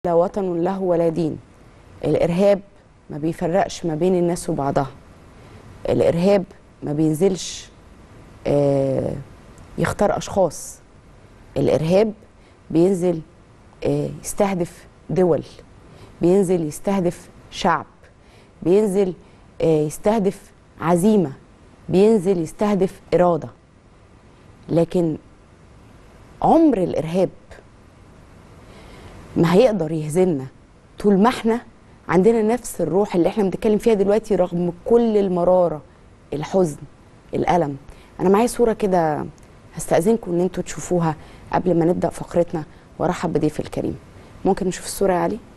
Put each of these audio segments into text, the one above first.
لا وطن له ولا دين الارهاب ما بيفرقش ما بين الناس وبعضها الارهاب ما بينزلش آه، يختار اشخاص الارهاب بينزل آه، يستهدف دول بينزل يستهدف شعب بينزل آه، يستهدف عزيمه بينزل يستهدف اراده لكن عمر الارهاب ما هيقدر يهزمنا طول ما احنا عندنا نفس الروح اللي احنا بنتكلم فيها دلوقتي رغم كل المراره الحزن الالم انا معايا صوره كده هستاذنكم ان انتوا تشوفوها قبل ما نبدا فقرتنا وارحب بضيف الكريم ممكن نشوف الصوره يا علي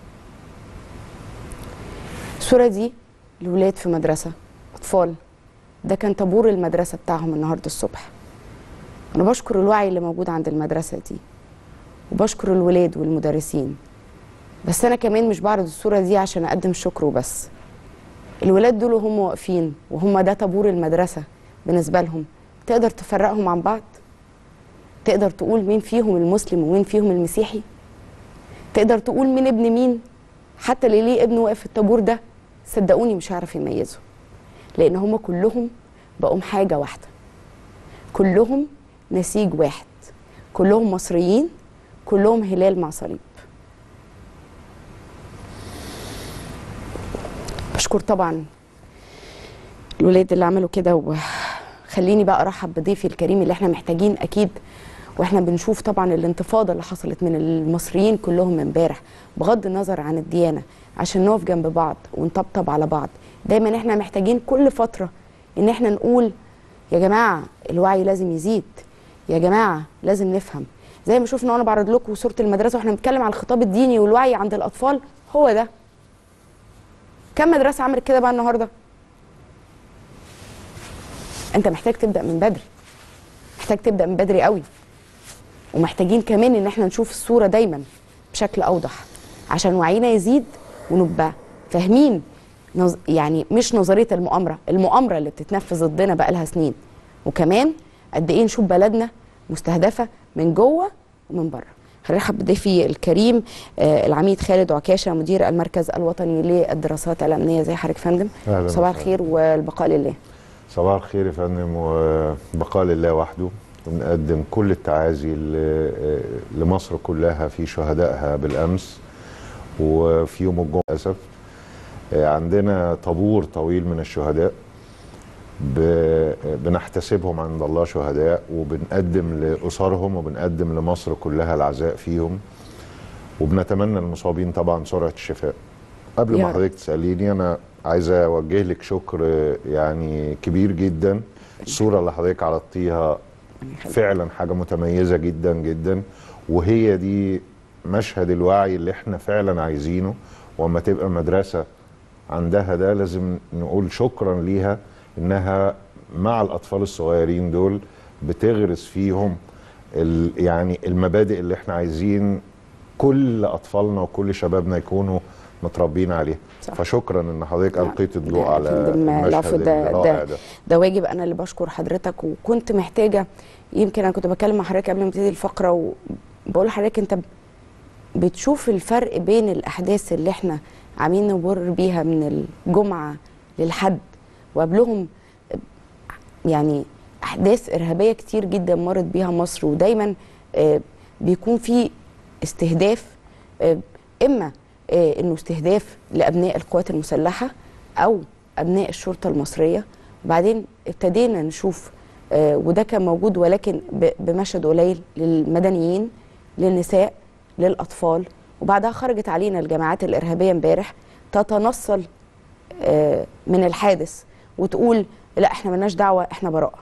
الصوره دي الولاد في مدرسه اطفال ده كان طابور المدرسه بتاعهم النهارده الصبح انا بشكر الوعي اللي موجود عند المدرسه دي وبشكر الولاد والمدرسين بس انا كمان مش بعرض الصوره دي عشان اقدم شكر وبس الولاد دول وهم واقفين وهم ده طابور المدرسه بالنسبه لهم تقدر تفرقهم عن بعض تقدر تقول مين فيهم المسلم ومين فيهم المسيحي تقدر تقول مين ابن مين حتى اللي ليه ابنه واقف في الطابور ده صدقوني مش هعرف يميزه لان هم كلهم بقوا حاجه واحده كلهم نسيج واحد كلهم مصريين كلهم هلال مع صليب بشكر طبعا الولاد اللي عملوا كده وخليني بقى ارحب بضيفي الكريم اللي احنا محتاجين اكيد واحنا بنشوف طبعا الانتفاضه اللي حصلت من المصريين كلهم امبارح بغض النظر عن الديانه عشان نقف جنب بعض ونطبطب على بعض دايما احنا محتاجين كل فتره ان احنا نقول يا جماعه الوعي لازم يزيد يا جماعه لازم نفهم زي ما شفنا وانا بعرض لكم صوره المدرسه واحنا بنتكلم على الخطاب الديني والوعي عند الاطفال هو ده كم مدرسه عملت كده بقى النهارده انت محتاج تبدا من بدري محتاج تبدا من بدري قوي ومحتاجين كمان ان احنا نشوف الصوره دايما بشكل اوضح عشان وعينا يزيد ونبقى فاهمين نظ... يعني مش نظريه المؤامره المؤامره اللي بتتنفذ ضدنا بقى لها سنين وكمان قد ايه نشوف بلدنا مستهدفه من جوه ومن بره خلينا نرحب بضيفي الكريم آه العميد خالد عكاشه مدير المركز الوطني للدراسات الامنيه زي حضرتك فندم أهلاً صباح وسهلاً. الخير والبقاء لله صباح الخير يا فندم وبقاء لله وحده ونقدم كل التعازي ل- لمصر كلها في شهدائها بالامس وفي يوم الجمعه للاسف عندنا طابور طويل من الشهداء ب- بنحتسبهم عند الله شهداء وبنقدم لاسرهم وبنقدم لمصر كلها العزاء فيهم وبنتمنى المصابين طبعا سرعه الشفاء قبل يا ما رب. حضرتك تساليني انا عايز اوجه لك شكر يعني كبير جدا الصوره اللي حضرتك عرضتيها فعلا حاجه متميزه جدا جدا وهي دي مشهد الوعي اللي احنا فعلا عايزينه واما تبقى مدرسه عندها ده لازم نقول شكرا ليها انها مع الاطفال الصغيرين دول بتغرس فيهم ال يعني المبادئ اللي احنا عايزين كل اطفالنا وكل شبابنا يكونوا متربيين عليها صح. فشكرا ان حضرتك نعم. القيت الضوء لا، على يا فندم، المشهد العفو، ده- الرائع ده- ده ده واجب انا اللي بشكر حضرتك وكنت محتاجه يمكن انا كنت بكلم مع حضرتك قبل ما ابتدي الفقره وبقول لحضرتك انت بتشوف الفرق بين الاحداث اللي احنا عاملين نمر بيها من الجمعه للحد وقبلهم يعني احداث ارهابيه كتير جدا مرت بيها مصر ودايما آه، بيكون في استهداف آه، اما آه، انه استهداف لابناء القوات المسلحه او ابناء الشرطه المصريه وبعدين ابتدينا نشوف آه، وده كان موجود ولكن ب- بمشهد قليل للمدنيين للنساء للاطفال وبعدها خرجت علينا الجماعات الارهابيه امبارح تتنصل آه، من الحادث وتقول لا احنا ملناش دعوه احنا براءه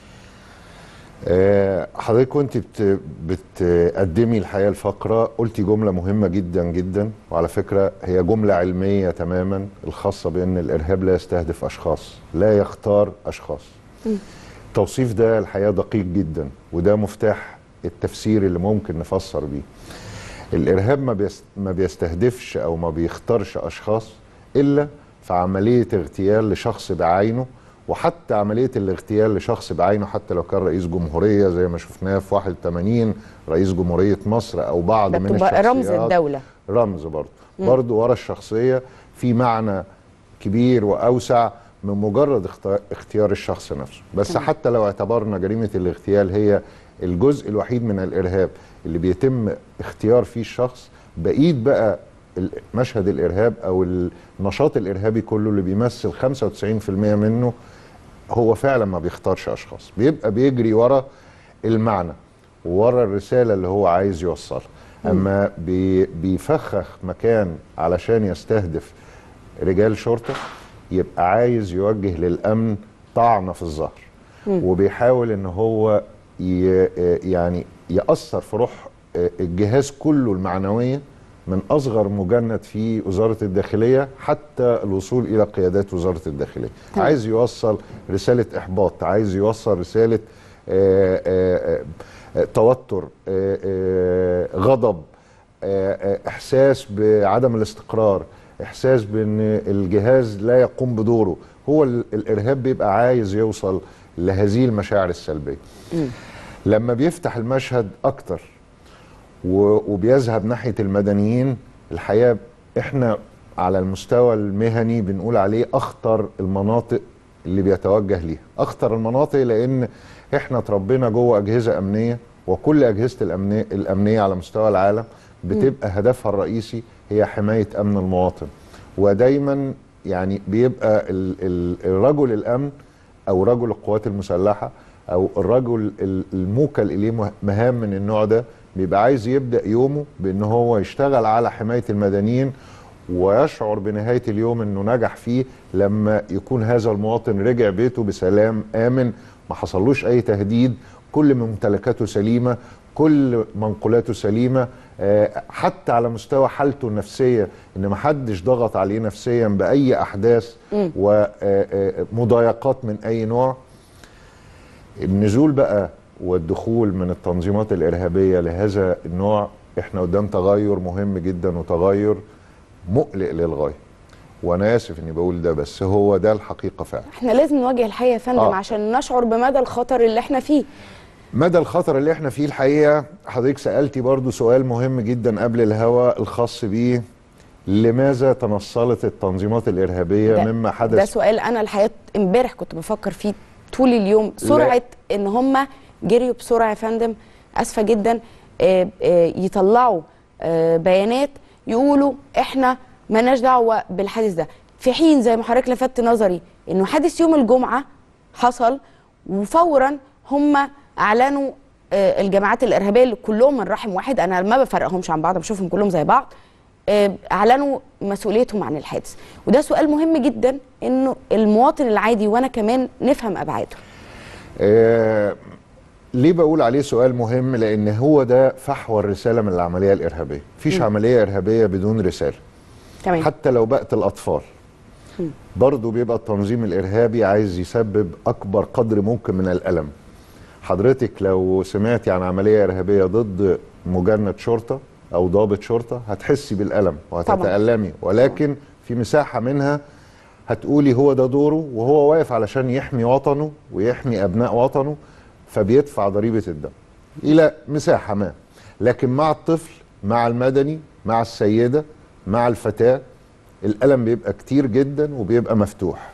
آه، حضرتك وانت بت بتقدمي الحقيقه الفقره قلتي جمله مهمه جدا جدا وعلى فكره هي جمله علميه تماما الخاصه بان الارهاب لا يستهدف اشخاص لا يختار اشخاص التوصيف ده الحقيقه دقيق جدا وده مفتاح التفسير اللي ممكن نفسر بيه الارهاب ما بيست ما بيستهدفش او ما بيختارش اشخاص الا في عمليه اغتيال لشخص بعينه وحتى عمليه الاغتيال لشخص بعينه حتى لو كان رئيس جمهوريه زي ما شفناه في 81 رئيس جمهوريه مصر او بعض ده من بتبقى الشخصيات رمز الدوله رمز برضه برضه ورا الشخصيه في معنى كبير واوسع من مجرد اخت- اختيار الشخص نفسه بس تمام. حتى لو اعتبرنا جريمه الاغتيال هي الجزء الوحيد من الارهاب اللي بيتم اختيار فيه الشخص بقيت بقى ال- مشهد الارهاب او النشاط الارهابي كله اللي بيمثل 95% منه هو فعلا ما بيختارش اشخاص بيبقى بيجري ورا المعنى ورا الرساله اللي هو عايز يوصلها اما بي بيفخخ مكان علشان يستهدف رجال شرطه يبقى عايز يوجه للامن طعنه في الظهر وبيحاول ان هو ي يعني ياثر في روح الجهاز كله المعنويه من اصغر مجند في وزاره الداخليه حتى الوصول الى قيادات وزاره الداخليه تمام. عايز يوصل رساله احباط عايز يوصل رساله آآ آآ آآ توتر آآ آآ غضب آآ احساس بعدم الاستقرار احساس بان الجهاز لا يقوم بدوره هو ال- الارهاب بيبقى عايز يوصل لهذه المشاعر السلبيه لما بيفتح المشهد اكتر و- وبيذهب ناحيه المدنيين الحقيقه احنا على المستوى المهني بنقول عليه اخطر المناطق اللي بيتوجه ليها اخطر المناطق لان احنا اتربينا جوه اجهزه امنيه وكل اجهزه الامنيه الامنيه على مستوى العالم بتبقى هدفها الرئيسي هي حمايه امن المواطن ودايما يعني بيبقى ال- ال- الرجل الامن او رجل القوات المسلحه او الرجل ال- الموكل اليه مه- مهام من النوع ده بيبقى عايز يبدا يومه بان هو يشتغل على حمايه المدنيين ويشعر بنهايه اليوم انه نجح فيه لما يكون هذا المواطن رجع بيته بسلام امن ما حصلوش اي تهديد كل ممتلكاته سليمه كل منقولاته سليمه آه، حتى على مستوى حالته النفسيه ان ما حدش ضغط عليه نفسيا باي احداث ومضايقات من اي نوع النزول بقى والدخول من التنظيمات الارهابيه لهذا النوع احنا قدام تغير مهم جدا وتغير مقلق للغايه وانا اسف اني بقول ده بس هو ده الحقيقه فعلا احنا لازم نواجه الحقيقه يا فندم آه. عشان نشعر بمدى الخطر اللي احنا فيه مدى الخطر اللي احنا فيه الحقيقه حضرتك سالتي برضو سؤال مهم جدا قبل الهوا الخاص بيه لماذا تنصلت التنظيمات الارهابيه ده- مما ده حدث سؤال انا الحقيقه امبارح كنت بفكر فيه طول اليوم سرعه ان هم جريوا بسرعه يا فندم اسفه جدا آه، آه، يطلعوا آه، بيانات يقولوا احنا مالناش دعوه بالحادث ده في حين زي ما حضرتك لفت نظري انه حادث يوم الجمعه حصل وفورا هم اعلنوا آه، الجماعات الارهابيه اللي كلهم من رحم واحد انا ما بفرقهمش عن بعض بشوفهم كلهم زي بعض آه، اعلنوا مسؤوليتهم عن الحادث وده سؤال مهم جدا انه المواطن العادي وانا كمان نفهم ابعاده آه ليه بقول عليه سؤال مهم لان هو ده فحوى الرساله من العمليه الارهابيه مفيش عمليه ارهابيه بدون رساله تمام حتى لو بقت الاطفال برضه بيبقى التنظيم الارهابي عايز يسبب اكبر قدر ممكن من الالم حضرتك لو سمعتي عن عمليه ارهابيه ضد مجند شرطه او ضابط شرطه هتحسي بالالم وهتتالمي ولكن في مساحه منها هتقولي هو ده دوره وهو واقف علشان يحمي وطنه ويحمي ابناء وطنه فبيدفع ضريبه الدم الى مساحه ما لكن مع الطفل مع المدني مع السيده مع الفتاه الالم بيبقى كتير جدا وبيبقى مفتوح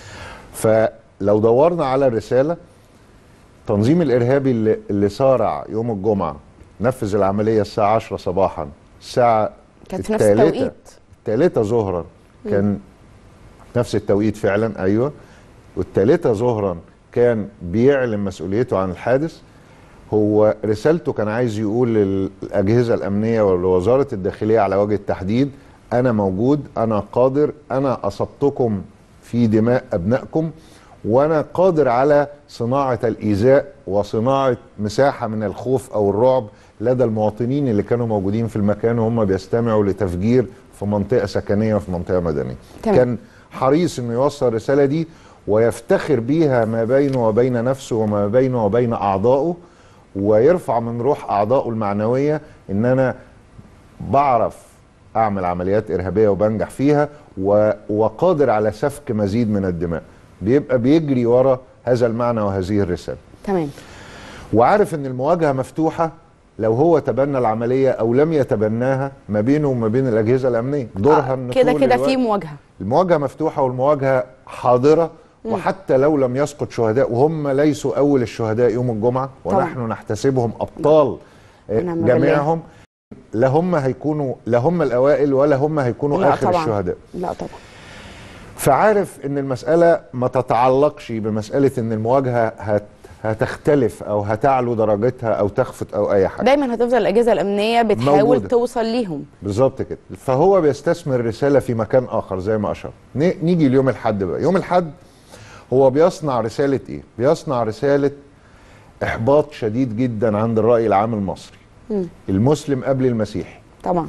فلو دورنا على الرساله التنظيم الارهابي اللي, اللي صارع يوم الجمعه نفذ العمليه الساعه 10 صباحا الساعه كانت في نفس الثالثة- التوقيت الثالثة ظهرا كان نفس التوقيت فعلا ايوه والثالثة ظهرا كان بيعلن مسؤوليته عن الحادث هو رسالته كان عايز يقول للاجهزه الامنيه ولوزاره الداخليه على وجه التحديد انا موجود انا قادر انا اصبتكم في دماء ابنائكم وانا قادر على صناعه الايذاء وصناعه مساحه من الخوف او الرعب لدى المواطنين اللي كانوا موجودين في المكان وهم بيستمعوا لتفجير في منطقه سكنيه وفي منطقه مدنيه تمام. كان حريص انه يوصل الرساله دي ويفتخر بيها ما بينه وبين نفسه وما بينه وبين اعضائه ويرفع من روح اعضائه المعنويه ان انا بعرف اعمل عمليات ارهابيه وبنجح فيها و... وقادر على سفك مزيد من الدماء بيبقى بيجري ورا هذا المعنى وهذه الرساله تمام وعارف ان المواجهه مفتوحه لو هو تبنى العمليه او لم يتبناها ما بينه وما بين الاجهزه الامنيه دورها آه، إن كده طول كده الوقت- في مواجهه المواجهه مفتوحه والمواجهه حاضره وحتى لو لم يسقط شهداء وهم ليسوا اول الشهداء يوم الجمعه طبعا. ونحن نحتسبهم ابطال آه، ونعم بالله. جميعهم لا هم هيكونوا لا هم الاوائل ولا هم هيكونوا لا اخر طبعا. الشهداء لا طبعا فعارف ان المساله ما تتعلقش بمساله ان المواجهه هت هتختلف او هتعلو درجتها او تخفت او اي حاجه دايما هتفضل الاجهزه الامنيه بتحاول موجودة. توصل ليهم بالظبط كده فهو بيستثمر رساله في مكان اخر زي ما اشار ن- نيجي ليوم الحد بقى يوم الحد هو بيصنع رساله ايه بيصنع رساله احباط شديد جدا عند الراي العام المصري مم. المسلم قبل المسيحي طبعا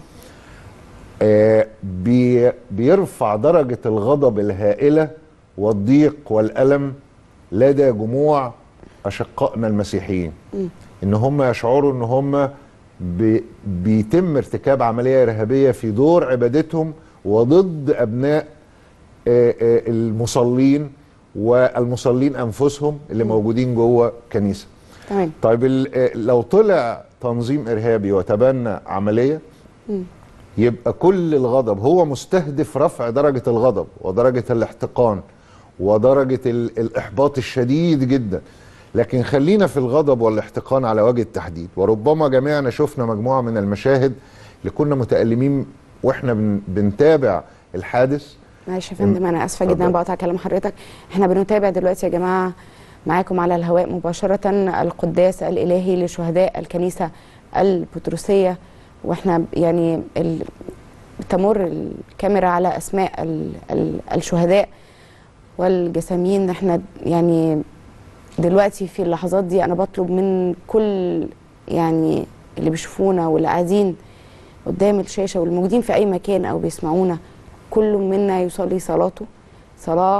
آه بي بيرفع درجه الغضب الهائله والضيق والالم لدى جموع اشقائنا المسيحيين ان هم يشعروا ان هم بي بيتم ارتكاب عمليه ارهابيه في دور عبادتهم وضد ابناء آه، آه، المصلين والمصلين انفسهم اللي موجودين جوه كنيسه تمام طيب ال- آه، لو طلع تنظيم ارهابي وتبنى عمليه يبقى كل الغضب هو مستهدف رفع درجه الغضب ودرجه الاحتقان ودرجه ال- الاحباط الشديد جدا لكن خلينا في الغضب والاحتقان على وجه التحديد وربما جميعنا شفنا مجموعه من المشاهد اللي كنا متالمين واحنا بن بنتابع الحادث معلش يا فندم انا اسفه اتفضل. جدا بقطع كلام حضرتك احنا بنتابع دلوقتي يا جماعه معاكم على الهواء مباشره القداس الالهي لشهداء الكنيسه البطرسيه واحنا يعني ال... تمر الكاميرا على اسماء ال... ال... الشهداء والجسامين احنا يعني دلوقتي في اللحظات دي انا بطلب من كل يعني اللي بيشوفونا واللي قاعدين قدام الشاشه والموجودين في اي مكان او بيسمعونا كل منا يصلي صلاته صلاه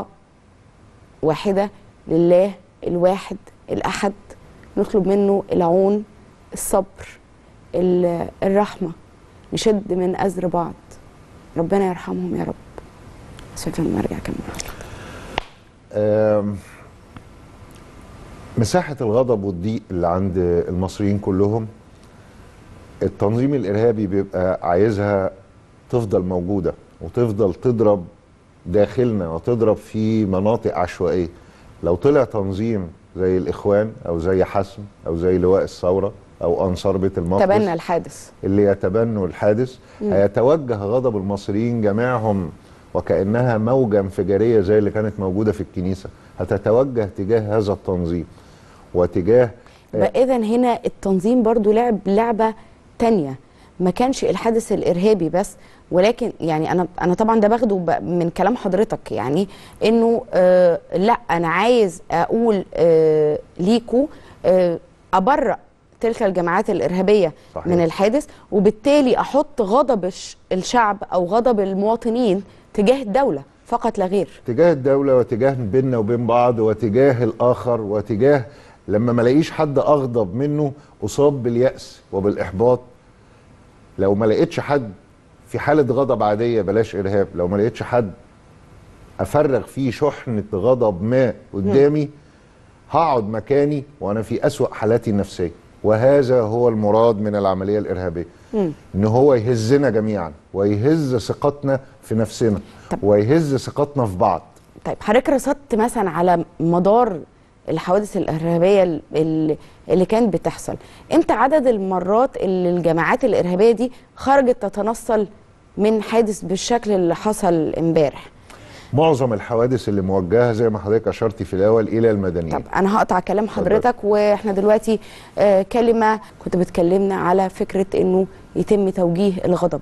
واحده لله الواحد الاحد نطلب منه العون الصبر ال- الرحمه نشد من ازر بعض ربنا يرحمهم يا رب بس يا فندم ارجع كمان آم، مساحة الغضب والضيق اللي عند المصريين كلهم التنظيم الإرهابي بيبقى عايزها تفضل موجودة وتفضل تضرب داخلنا وتضرب في مناطق عشوائية لو طلع تنظيم زي الإخوان أو زي حسم أو زي لواء الثورة أو أنصار بيت المقدس تبنى الحادث اللي يتبنوا الحادث هيتوجه غضب المصريين جميعهم وكأنها موجة انفجارية زي اللي كانت موجودة في الكنيسة هتتوجه تجاه هذا التنظيم وتجاه بقى اذا هنا التنظيم برضو لعب لعبه تانية ما كانش الحادث الارهابي بس ولكن يعني انا انا طبعا ده باخده ب- من كلام حضرتك يعني انه آه لا انا عايز اقول آه ليكو آه ابرأ تلك الجماعات الارهابيه صحيح. من الحادث وبالتالي احط غضب الش- الشعب او غضب المواطنين تجاه الدوله فقط لا غير تجاه الدولة وتجاه بيننا وبين بعض وتجاه الآخر وتجاه لما ما لاقيش حد أغضب منه أصاب باليأس وبالإحباط لو ما لقيتش حد في حالة غضب عادية بلاش إرهاب لو ما لقيتش حد أفرغ فيه شحنة غضب ما قدامي هقعد مكاني وأنا في أسوأ حالاتي النفسية وهذا هو المراد من العملية الإرهابية إن هو يهزنا جميعا ويهز ثقتنا في نفسنا طب. ويهز ثقتنا في بعض طيب حضرتك رصدت مثلا على مدار الحوادث الارهابيه ال- ال- اللي كانت بتحصل امتى عدد المرات اللي الجماعات الارهابيه دي خرجت تتنصل من حادث بالشكل اللي حصل امبارح معظم الحوادث اللي موجهه زي ما حضرتك اشرتي في الاول الى المدنيين طب انا هقطع كلام حضرتك واحنا دلوقتي آه كلمه كنت بتكلمنا على فكره انه يتم توجيه الغضب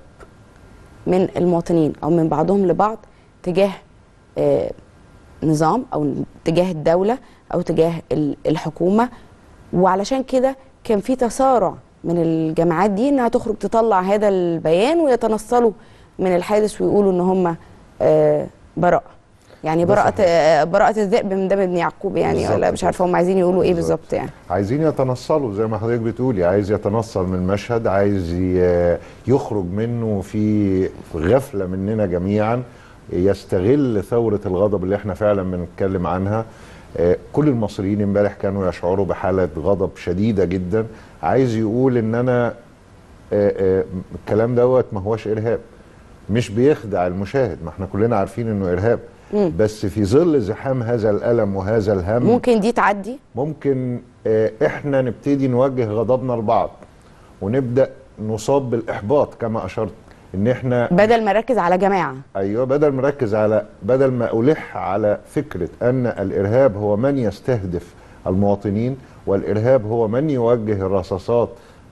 من المواطنين او من بعضهم لبعض تجاه آه نظام او تجاه الدوله او تجاه ال- الحكومه وعلشان كده كان في تسارع من الجماعات دي انها تخرج تطلع هذا البيان ويتنصلوا من الحادث ويقولوا ان هم آه براءه يعني ده براءة صحيح. آه، براءة الذئب من دم ابن يعقوب يعني بالظبط ولا مش كده. عارفه هم عايزين يقولوا ايه بالظبط. بالظبط يعني عايزين يتنصلوا زي ما حضرتك بتقولي عايز يتنصل من المشهد عايز ي- يخرج منه في غفله مننا جميعا يستغل ثوره الغضب اللي احنا فعلا بنتكلم عنها آه، كل المصريين امبارح كانوا يشعروا بحاله غضب شديده جدا عايز يقول ان انا آه، آه، الكلام دوت ما هوش ارهاب مش بيخدع المشاهد ما احنا كلنا عارفين انه ارهاب بس في ظل زحام هذا الالم وهذا الهم ممكن دي تعدي ممكن آه، احنا نبتدي نوجه غضبنا لبعض ونبدا نصاب بالاحباط كما اشرت ان احنا بدل ما نركز على جماعه ايوه بدل ما نركز على بدل ما الح على فكره ان الارهاب هو من يستهدف المواطنين والارهاب هو من يوجه الرصاصات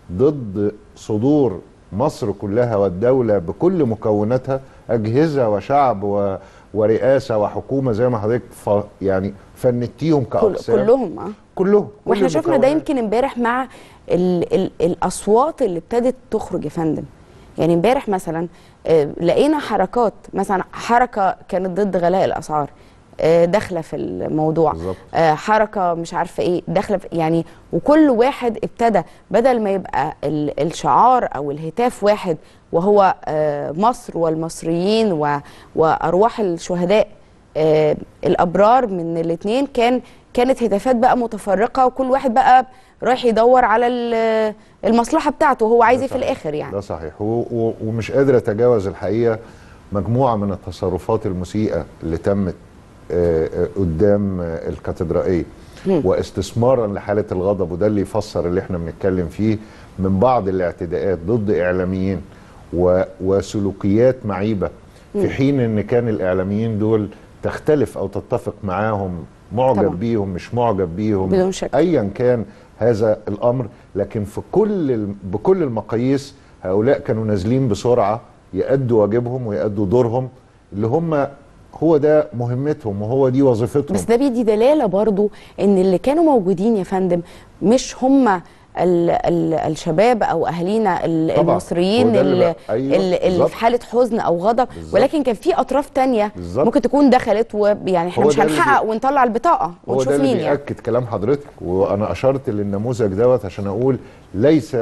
ضد صدور مصر كلها والدوله بكل مكوناتها اجهزه وشعب و ورئاسه وحكومه زي ما حضرتك ف... يعني فنتيهم كل كاقسام كلهم اه كلهم كل واحنا شفنا ده المكونات. يمكن امبارح مع ال ال الاصوات اللي ابتدت تخرج يا فندم يعني امبارح مثلا آه، لقينا حركات مثلا حركه كانت ضد غلاء الاسعار آه، داخله في الموضوع بالظبط. آه، حركه مش عارفه ايه داخله في يعني وكل واحد ابتدى بدل ما يبقى ال- الشعار او الهتاف واحد وهو آه، مصر والمصريين و- وارواح الشهداء آه، الابرار من الاثنين كان كانت هتافات بقى متفرقه وكل واحد بقى رايح يدور على ال- المصلحه بتاعته وهو عايز ايه في صحيح. الاخر يعني ده صحيح و و ومش قادر اتجاوز الحقيقه مجموعه من التصرفات المسيئه اللي تمت آه، آه، قدام آه، الكاتدرائيه واستثمارا لحاله الغضب وده اللي يفسر اللي احنا بنتكلم فيه من بعض الاعتداءات ضد اعلاميين و وسلوكيات معيبه في حين ان كان الاعلاميين دول تختلف او تتفق معاهم معجب طبعا. بيهم مش معجب بيهم بدون شك. ايا كان هذا الامر لكن في كل ال- بكل المقاييس هؤلاء كانوا نازلين بسرعه يأدوا واجبهم ويأدوا دورهم اللي هم هو ده مهمتهم وهو دي وظيفتهم بس ده بيدي دلاله برضو ان اللي كانوا موجودين يا فندم مش هم ال ال الشباب او اهالينا ال- طبعاً. المصريين هو ده اللي اللي, بقى- أيوة، اللي, اللي بالظبط. في حاله حزن او غضب بالظبط. ولكن كان في اطراف تانية بالظبط. ممكن تكون دخلت ويعني احنا هو مش ده اللي هنحقق بي- ونطلع البطاقه هو ده ونشوف اللي مين يعني بيأكد كلام حضرتك وانا اشرت للنموذج دوت عشان اقول ليس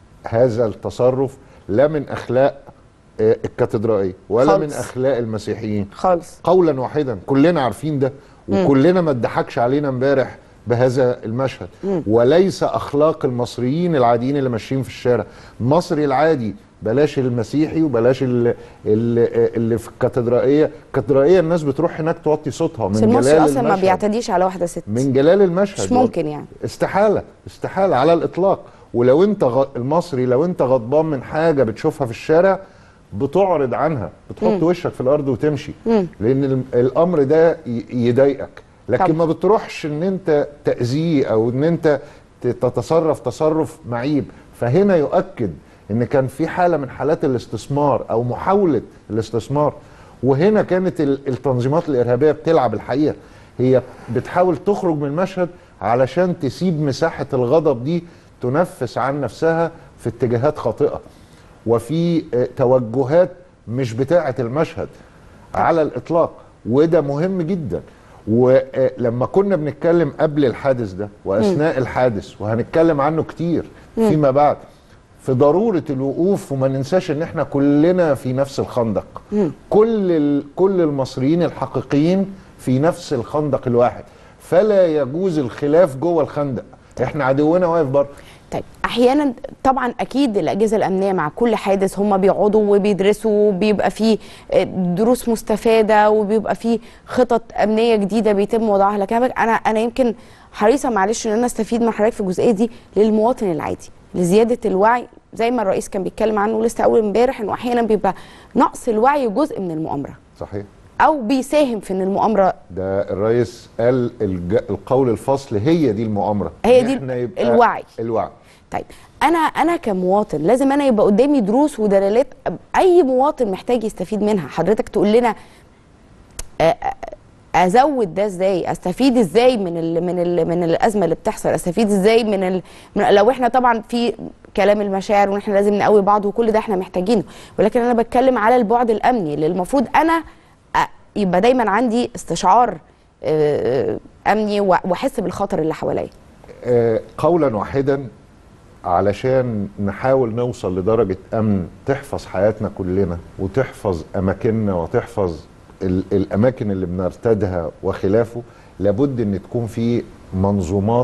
هذا التصرف لا من اخلاق آه، الكاتدرائيه ولا خالص. من اخلاق المسيحيين خالص قولا واحدا كلنا عارفين ده وكلنا ما اتضحكش علينا امبارح بهذا المشهد وليس اخلاق المصريين العاديين اللي ماشيين في الشارع المصري العادي بلاش المسيحي وبلاش ال- ال- اللي في الكاتدرائيه الكاتدرائيه الناس بتروح هناك توطي صوتها من بس المصري جلال اصلا ما المشهد بيعتديش على واحده ست من جلال المشهد مش ممكن يعني استحاله استحاله على الاطلاق ولو انت غ... المصري لو انت غضبان من حاجه بتشوفها في الشارع بتعرض عنها بتحط وشك في الارض وتمشي لان ال- الامر ده ي- يضايقك لكن طبعا. ما بتروحش ان انت تاذيه او ان انت ت- تتصرف تصرف معيب فهنا يؤكد ان كان في حاله من حالات الاستثمار او محاوله الاستثمار وهنا كانت ال- التنظيمات الارهابيه بتلعب الحقيقه هي بتحاول تخرج من المشهد علشان تسيب مساحه الغضب دي تنفس عن نفسها في اتجاهات خاطئه وفي آه، توجهات مش بتاعه المشهد على الاطلاق وده مهم جدا ولما كنا بنتكلم قبل الحادث ده واثناء الحادث وهنتكلم عنه كتير فيما بعد في ضروره الوقوف وما ننساش ان احنا كلنا في نفس الخندق كل ال- كل المصريين الحقيقيين في نفس الخندق الواحد فلا يجوز الخلاف جوه الخندق احنا عدونا واقف بره طيب احيانا طبعا اكيد الاجهزه الامنيه مع كل حادث هم بيقعدوا وبيدرسوا وبيبقى في آه، دروس مستفاده وبيبقى في خطط امنيه جديده بيتم وضعها لكن انا انا أنا يمكن حريصه معلش ان انا استفيد من حضرتك في الجزئيه دي للمواطن العادي لزياده الوعي زي ما الرئيس كان بيتكلم عنه لسه اول امبارح انه احيانا بيبقى نقص الوعي جزء من المؤامره صحيح او بيساهم في ان المؤامره ده الرئيس قال الج... القول الفصل هي دي المؤامره هي إن دي إحنا يبقى الوعي. الوعي طيب انا انا كمواطن لازم انا يبقى قدامي دروس ودلالات اي مواطن محتاج يستفيد منها حضرتك تقول لنا آه، آه، ازود ده ازاي استفيد ازاي من ال من ال من الازمه اللي بتحصل استفيد ازاي من, ال من لو احنا طبعا في كلام المشاعر وان احنا لازم نقوي بعض وكل ده احنا محتاجينه ولكن انا بتكلم على البعد الامني اللي المفروض انا آه، يبقى دايما عندي استشعار آه، امني واحس بالخطر اللي حواليا آه، قولا واحدا علشان نحاول نوصل لدرجة أمن تحفظ حياتنا كلنا وتحفظ أماكننا وتحفظ ال- الأماكن اللي بنرتادها وخلافه لابد ان تكون في منظومات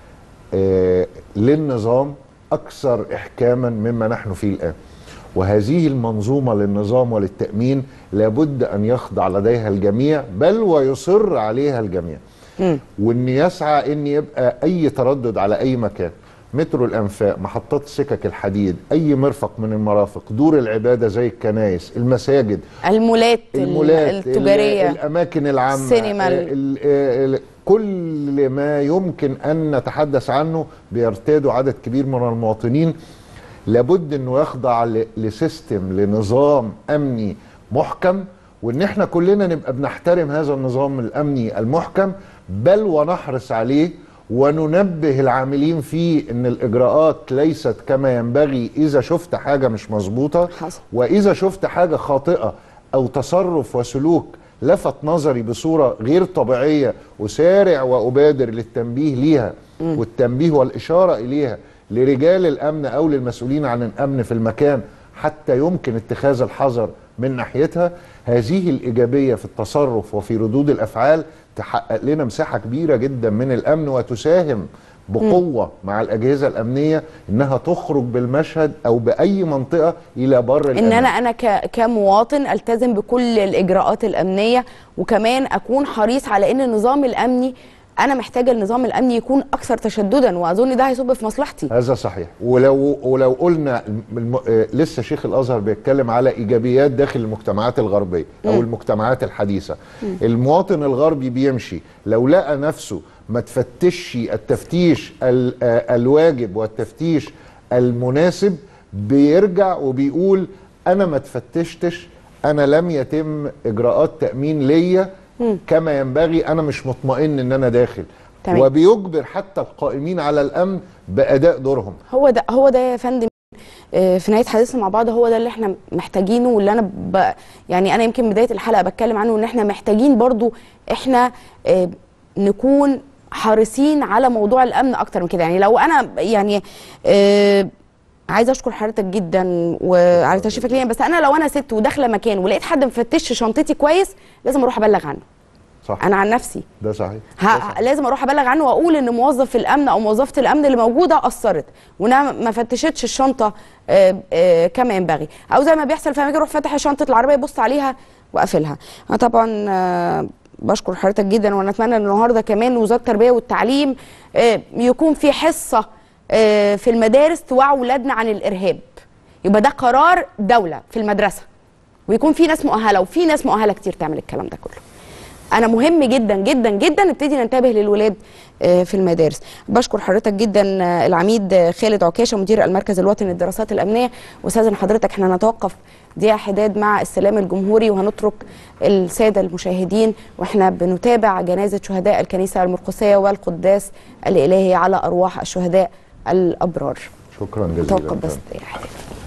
آه، للنظام اكثر احكاما مما نحن فيه الان وهذه المنظومه للنظام وللتامين لابد ان يخضع لديها الجميع بل ويصر عليها الجميع وان يسعى ان يبقى اي تردد على اي مكان مترو الانفاق محطات سكك الحديد اي مرفق من المرافق دور العباده زي الكنائس المساجد المولات, المولات التجاريه ال- الاماكن العامه السينما، ال- ال- ال- كل ما يمكن ان نتحدث عنه بيرتاده عدد كبير من المواطنين لابد انه يخضع ل- لسيستم لنظام امني محكم وان احنا كلنا نبقى بنحترم هذا النظام الامني المحكم بل ونحرص عليه وننبه العاملين فيه ان الاجراءات ليست كما ينبغي اذا شفت حاجه مش مظبوطه حصل. واذا شفت حاجه خاطئه او تصرف وسلوك لفت نظري بصوره غير طبيعيه اسارع وابادر للتنبيه ليها والتنبيه والاشاره اليها لرجال الامن او للمسؤولين عن الامن في المكان حتى يمكن اتخاذ الحذر من ناحيتها هذه الايجابيه في التصرف وفي ردود الافعال تحقق لنا مساحه كبيره جدا من الامن وتساهم بقوه مع الاجهزه الامنيه انها تخرج بالمشهد او باي منطقه الى بر ان الأمان. انا انا ك- كمواطن التزم بكل الاجراءات الامنيه وكمان اكون حريص على ان النظام الامني انا محتاجه النظام الامني يكون اكثر تشددا واظن ده هيصب في مصلحتي هذا صحيح ولو ولو قلنا الم... آه، لسه شيخ الازهر بيتكلم على ايجابيات داخل المجتمعات الغربيه او المجتمعات الحديثه المواطن الغربي بيمشي لو لقى نفسه ما تفتشش التفتيش ال... آه، الواجب والتفتيش المناسب بيرجع وبيقول انا ما تفتشتش انا لم يتم اجراءات تامين ليا كما ينبغي انا مش مطمئن ان انا داخل تمام. وبيجبر حتى القائمين على الامن باداء دورهم هو ده هو ده يا فندم آه، في نهايه حديثنا مع بعض هو ده اللي احنا محتاجينه واللي انا ب... يعني انا يمكن بدايه الحلقه بتكلم عنه ان احنا محتاجين برضو احنا آه، نكون حريصين على موضوع الامن اكتر من كده يعني لو انا يعني آه، عايزه اشكر حضرتك جدا وعلى تشريفك ليا بس انا لو انا ست وداخله مكان ولقيت حد مفتش شنطتي كويس لازم اروح ابلغ عنه صح انا عن نفسي ده صحيح ه... لازم اروح ابلغ عنه واقول ان موظف الامن او موظفه الامن اللي موجوده قصرت وانها ما فتشتش الشنطه آه، آه، كما ينبغي او زي ما بيحصل في اماكن يروح فاتح شنطه العربيه يبص عليها وقافلها انا طبعا آه، بشكر حضرتك جدا وانا اتمنى ان النهارده كمان وزاره التربيه والتعليم آه، يكون في حصه آه، في المدارس توعي اولادنا عن الارهاب يبقى ده قرار دوله في المدرسه ويكون في ناس مؤهله وفي ناس مؤهله كتير تعمل الكلام ده كله انا مهم جدا جدا جدا نبتدي ننتبه للولاد آه، في المدارس بشكر حضرتك جدا آه، العميد آه، خالد عكاشه مدير المركز الوطني للدراسات الامنيه واستاذن حضرتك احنا نتوقف دقيقه حداد مع السلام الجمهوري وهنترك الساده المشاهدين واحنا بنتابع جنازه شهداء الكنيسه المرقسيه والقداس الالهي على ارواح الشهداء الابرار شكرا جزيلا توقف بس دقيقه حداد